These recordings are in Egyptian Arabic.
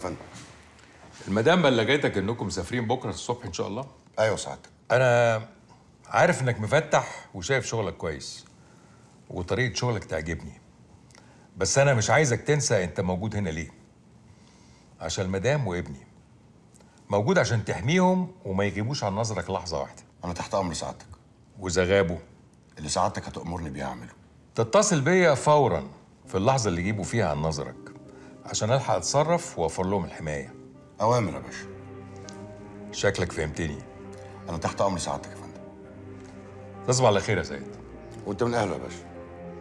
فندم المدام بلغتك انكم مسافرين بكره الصبح ان شاء الله ايوه سعادتك انا عارف انك مفتح وشايف شغلك كويس وطريقه شغلك تعجبني بس انا مش عايزك تنسى انت موجود هنا ليه عشان المدام وابني موجود عشان تحميهم وما يغيبوش عن نظرك لحظه واحده انا تحت امر سعادتك واذا غابوا اللي سعادتك هتامرني بيه اعمله تتصل بيا فورا في اللحظه اللي يجيبوا فيها عن نظرك عشان الحق اتصرف واوفر لهم الحمايه اوامر يا باشا شكلك فهمتني انا تحت امر سعادتك يا فندم تصبح على خير يا سيد وانت من اهله يا باشا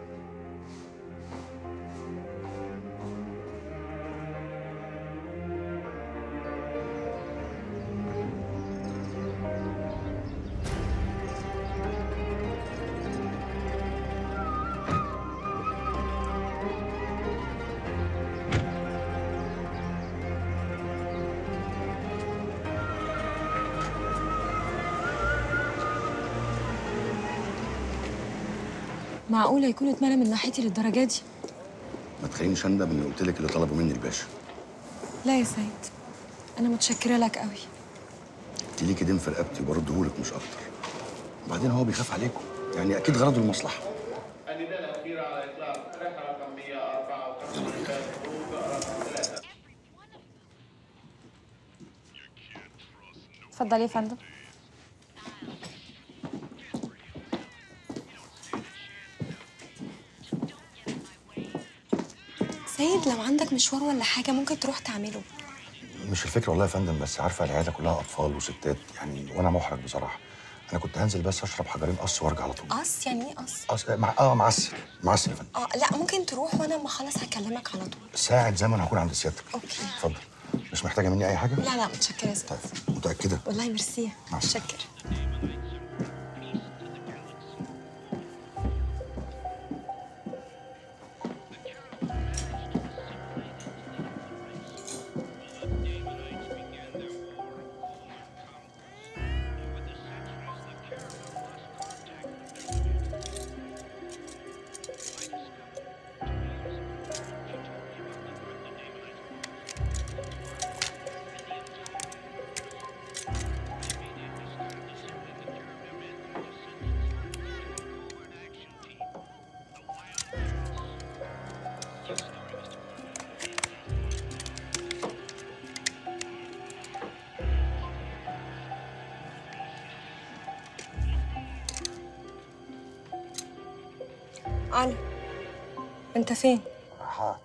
معقولة يكون اتمنى من ناحيتي للدرجة دي؟ ما تخلينيش اندم اني قلت لك اللي طلبه مني الباشا لا يا سيد أنا متشكرة لك قوي انت ليكي دين في رقبتي وبرده لك مش اكتر وبعدين هو بيخاف عليكم يعني اكيد غرضه المصلحه النداء الأخير على إطلاق رحلة رقم 154 رقم 3 اتفضل يا فندم سيد لو عندك مشوار ولا حاجة ممكن تروح تعمله مش الفكره والله يا فندم بس عارفه العياده كلها اطفال وستات يعني وانا محرج بصراحه انا كنت هنزل بس اشرب حجرين قص وارجع على طول قص يعني ايه قص؟ قص مع اه معسل معسل يا فندم اه لا ممكن تروح وانا لما اخلص هكلمك على طول ساعة زمن هكون عند سيادتك اوكي اتفضل مش محتاجه مني اي حاجه لا لا متشكرة يا سيد طيب متاكده والله ميرسي مع السلامة. متشكرة علي انت فين؟ فرحات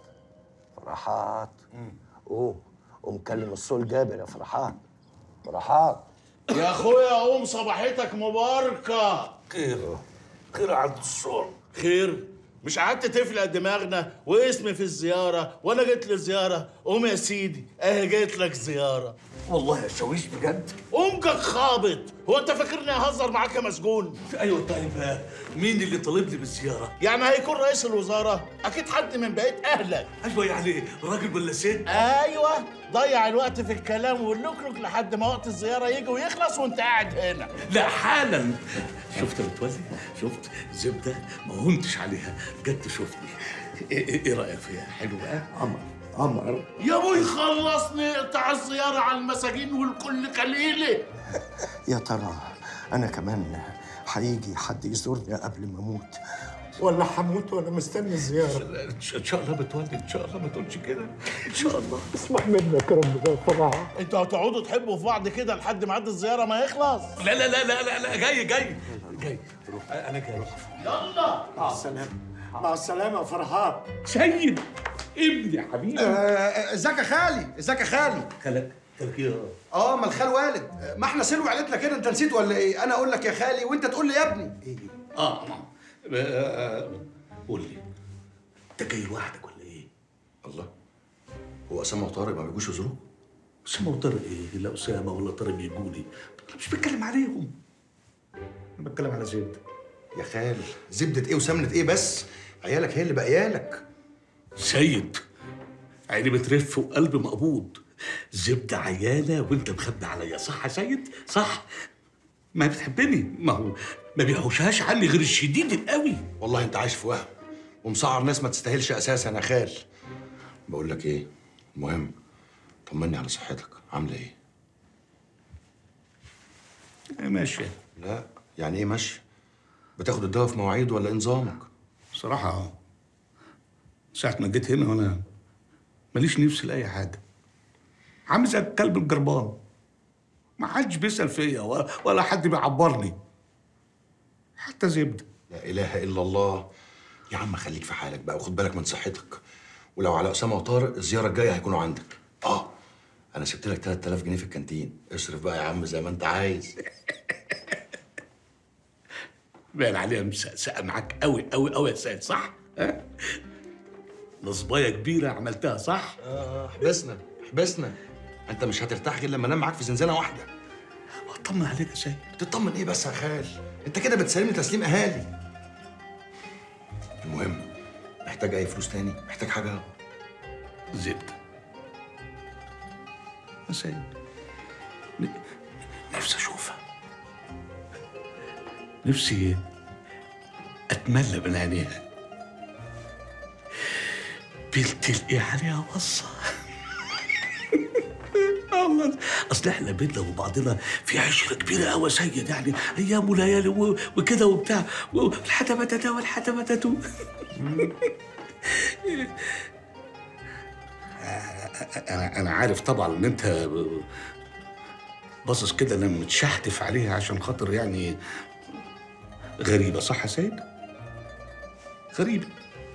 فرحات اوه ومكلم الصول جابر يا فرحات فرحات يا أخويا قوم صباحتك مباركة خير خير عند الصول خير مش قعدت تفلق دماغنا واسمي في الزيارة وأنا جيت لي زيارة قوم يا سيدي أهي جيت لك زيارة والله يا شاويش بجد قومك خابط هو أنت فاكرني أهزر معاك يا مسجون ايوه طيب مين اللي طالبني بالزياره يعني هيكون رئيس الوزارة أكيد حد من بقية أهلك ايوه يعني راجل ولا ست ايوه ضيع الوقت في الكلام واللكلك لحد ما وقت الزياره يجي ويخلص وانت قاعد هنا لا حالا شفت يا متولي شفت زبده ما هنتش عليها بجد شفتني ايه, إيه, إيه رايك فيها حلو بقى قمر قمر يا ابوي خلصني اقطع الزياره على المساجين والكل كليله يا ترى انا كمان هيجي حد يزورني قبل ما اموت ولا هموت وانا مستني الزياره ان شاء الله بتولي ان شاء الله ما تقولش كده ان شاء الله اسمح منك يا رب يا فرحه انتوا هتقعدوا تحبوا في بعض كده لحد ميعاد الزياره ما يخلص لا لا لا لا لا, لا جاي جاي جاي انا جاي يلا مع السلامه مع السلامه يا فرحات سيد ابني حبيبي ازيك يا خالي ازيك يا خالي خلك خلك ايه اه ما الخال والد آه، ما احنا سلوى عيلتنا كده انت نسيت ولا ايه انا اقول لك يا خالي وانت تقول لي يا ابني ايه اه آه، آه، قول لي انت جاي لوحدك ولا ايه؟ الله هو اسامه وطارق ما بيجوش يزوروك اسامه وطارق ايه؟ لا اسامه ولا طارق بيجوني انا مش بتكلم عليهم انا بتكلم على زيد يا خال زبده ايه وسمنه ايه بس عيالك هي اللي بقيالك سيد عيني بترف وقلبي مقبوض زبده عيانه وانت مخبي عليا صح يا سيد؟ صح؟ ما بتحبني ما هو ما بيحوشهاش عني غير الشديد القوي والله انت عايش في وهم ومسعر ناس ما تستاهلش اساسا يا خال بقول لك ايه المهم طمني على صحتك عامله ايه ماشي لا يعني ايه ماشي بتاخد الدواء في مواعيد ولا إيه نظامك صراحة ساعة ما جيت هنا وأنا ماليش نفس لأي حاجة عامل زي الكلب الجربان ما حدش بيسأل فيا ولا, ولا حد بيعبرني حتى زبدة لا اله الا الله يا عم خليك في حالك بقى وخد بالك من صحتك ولو على اسامه وطارق الزياره الجايه هيكونوا عندك اه انا سبت لك 3000 جنيه في الكانتين اصرف بقى يا عم زي ما انت عايز باين عليها مسقسقة معاك قوي قوي قوي يا سيد صح؟ ها؟ نصباية كبيرة عملتها صح؟ اه احبسنا احبسنا انت مش هترتاح غير لما انام معاك في زنزانه واحده اطمن عليك يا سيد تطمن ايه بس يا خال انت كده بتسلمني تسليم اهالي المهم محتاج اي فلوس تاني محتاج حاجه زبدة يا سيد ن- نفسي اشوفها نفسي اتملى من عينيها بتلقي عليها بصة الله اصل احنا بينا وبعضنا في عشره كبيره قوي يا سيد يعني ايام وليالي و- وكده وبتاع والحتمه ده والحتمه ده انا انا عارف طبعا ان انت باصص كده انا متشحتف عليها عشان خاطر يعني غريبه صح يا سيد غريبه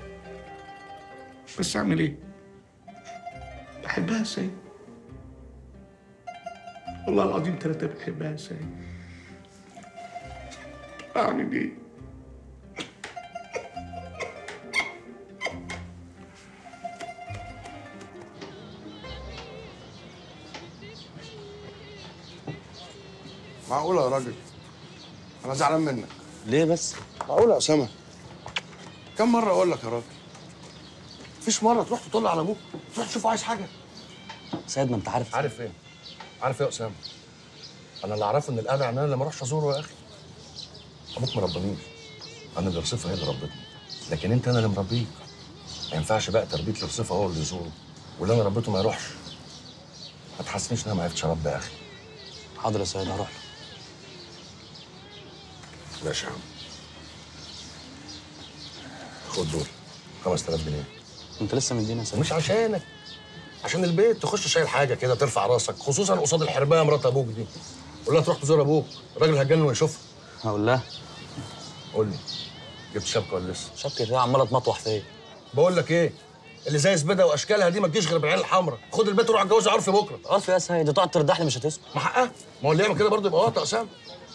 بس اعمل ايه بحبها يا سيد والله العظيم ثلاثة بحبها يا سيد اعمل ايه معقولة يا راجل أنا زعلان منك ليه بس؟ معقولة يا أسامة كم مرة أقول لك يا راجل مفيش مرة تروح تطل على أبوك تروح تشوفه عايز حاجة سيد ما انت عارف عارف ايه؟ عارف ايه يا أسامة؟ أنا اللي أعرفه إن الأدعى إن أنا اللي ما أروحش أزوره يا أخي ابوك ما ربانيش انا اللي رصيفه هي اللي ربتني لكن انت انا اللي مربيك ما ينفعش بقى تربيه لرصيفه هو اللي يزوره واللي انا ربيته ما يروحش ما تحسنيش ان انا ما عرفتش اربي يا اخي حاضر يا سيد هروح له ماشي يا عم خد دول 5000 جنيه انت لسه مدينا يا سيد مش عشانك عشان البيت تخش شايل حاجه كده ترفع راسك خصوصا قصاد الحربايه مرات ابوك دي قول لها تروح تزور ابوك الراجل هتجنن ويشوفها هقول لها قول لي جبت شبكه ولا لسه شبكة ايه عمالة تمطوح فيا بقول لك ايه اللي زي زبده واشكالها دي ما تجيش غير بالعين الحمراء خد البيت وروح اتجوز عرفي بكره عارف يا سيد تقعد تردح لي مش هتسمع ما حقها ما هو اللي يعمل كده برضه يبقى واطي يا اسامه